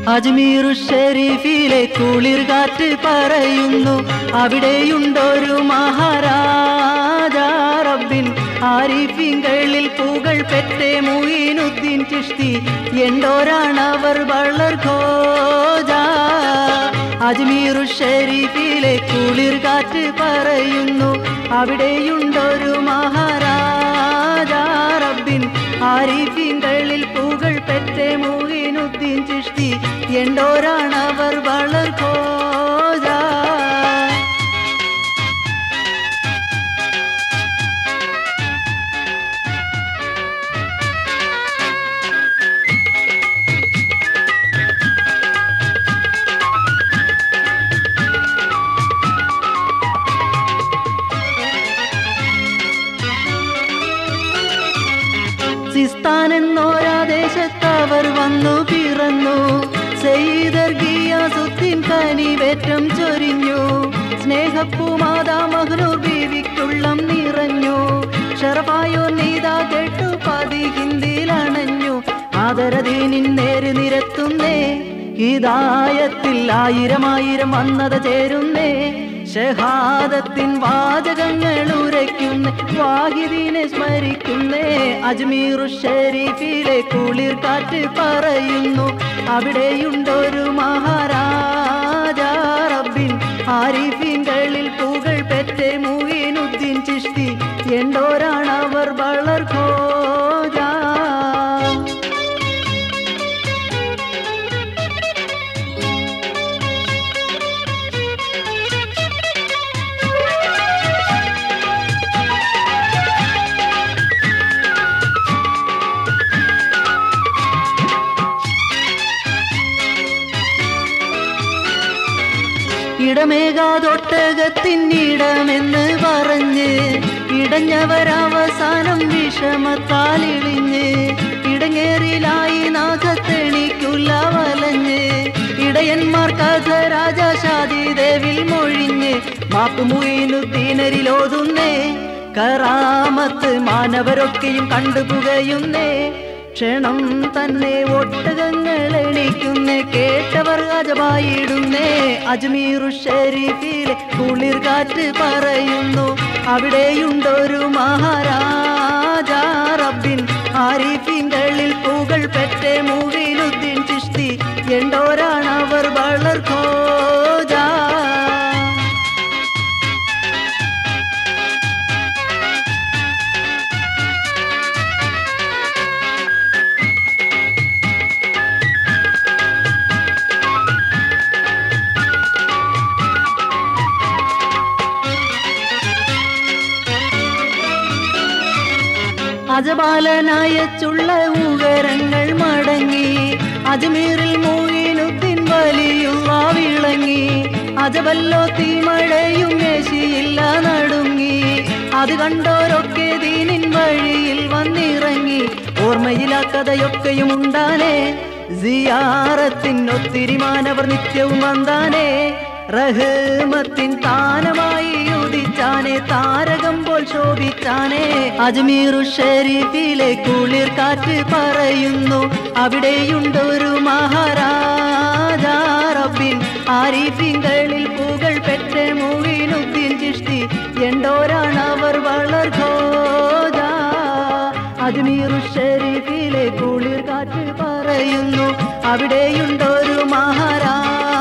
അജ്മീർ ഷെരീഫിലെ കുളിർ കാറ്റ് പറയുന്നു അവിടെയുണ്ടൊരു മഹാരാജ റബ്ബിൻ ആരിഫിങ്കളിൽ പുകൾ പെറ്റേ മുയിനുദ്ദീൻ ചിഷ്തി എണ്ടോരാണവർ വളർ ഖോജ അജ്മീർ ഷെരീഫിലെ കുളിർ കാറ്റ് പറയുന്നു അവിടെയുണ്ടൊരു മഹാരാജ റബ്ബിൻ ആരിഫിങ്കളിൽ പുകൾ പെറ്റേ മുയിനുദ്ദീൻ ചിഷ്തി എണ്ടോരാണവർ വളർ ഖോജ സിസ്ഥാൻ എന്നോരാ ദേശത്തവർ വന്നു പിറന്നു സെയ്തർ ഗിയാസുദ്ദീൻ കനിവേറ്റം ചൊരിഞ്ഞു സ്നേഹപ്പൂ മാതാ മഹ്നൂർ ബീവിക്കുള്ളം നിറഞ്ഞു ഷറഫായോ നീതാ കേട്ടു പതി ഹിന്ദിയിലണഞ്ഞു ആദരദീനിൻ നേര് നിരത്തുന്നേ ഹിദായത്തിൽ ആയിരം ആയിരം വന്നത ചേരുന്നേ ഷഹാദത്തിൻ വാചകങ്ങൾ ഉരയ്ക്കുന്ന വാഹിദീനെ സ്മരിക്കുന്നേ അജ്മീർ ഷെരീഫിലെ കുളിർ കാറ്റ് പറയുന്നു അവിടെയുണ്ടൊരു മഹാരാജ റബ്ബിൻ ആരിഫിൻകളിൽ പുകൾ പെറ്റേ മുഹീനുദ്ദീൻ ചിഷ്തി എണ്ടോരാണവർ വളർ ഖോജ ഇടമേകാതൊട്ടകത്തിന്നിടമെന്ന് പറഞ്ഞ് ഇടഞ്ഞവരവസാനം വിഷമത്താലിളിഞ്ഞ് ഇടങ്ങേറിലായി നാഗത്തെണിക്കുല്ല വലഞ്ഞ് ഇടയന്മാർ കഥ രാജാശാദി ദേവിൽ മൊഴിഞ്ഞ് മാപ്പ് മുയിനുദ്ദീനരിലോതുന്നേ കറാമത്ത് മാനവരൊക്കെയും കണ്ടുപുകയുന്നേ ക്ഷണം തന്നെ ഒട്ടകങ്ങൾ എണിക്കുന്നേ കേട്ടവർ അജമായിടുന്നേ അജ്മീർ ഷെരീഫിലെ കുളിർ കാറ്റ് പറയുന്നു അവിടെയുണ്ടൊരു മഹാരാജ റബ്ബിൻ ആരിഫിൻകളിൽ പുകൾ പെറ്റേ മുവിനുദ്ദീൻ ചിഷ്തി എണ്ടോരാണവർ വളർ ഖോജ അജപാലനായ ചുള്ള ഉകരങ്ങൾ മടങ്ങി അജ്മീറിൽ മൂയിനുദ്ദീൻ വലിയുള്ള വിളങ്ങി അജബല്ലോ തീമഴയും മേശിയില്ല നടുങ്ങി അത് കണ്ടോരൊക്കെ ദീനിൻ വഴിയിൽ വന്നിറങ്ങി ഓർമ്മയിലാ കഥയൊക്കെയും ഉണ്ടാനേ സിയാറത്തിൻ ഒത്തിരി മാനവർ നിത്യവും വന്നാനേ റഹ്മത്തിൻ താനമായി ഉദിച്ചാനെ താരകം പോൽ ശോഭിച്ചാനെ അജ്മീർ ഷെരീഫിലെ കുളിർ കാറ്റ് പറയുന്നു അവിടെയുണ്ടൊരു മഹാരാജ റബ്ബിൻ ആരിഫിങ്കളിൽ പുകൾ പെറ്റ മുവിനുദ്ദീൻ ചിഷ്തി എണ്ടോരാണവർ വളർ ഖോജ അജ്മീർ ഷെരീഫിലെ കുളിർ കാറ്റ് പറയുന്നു അവിടെയുണ്ടൊരു മഹാരാജ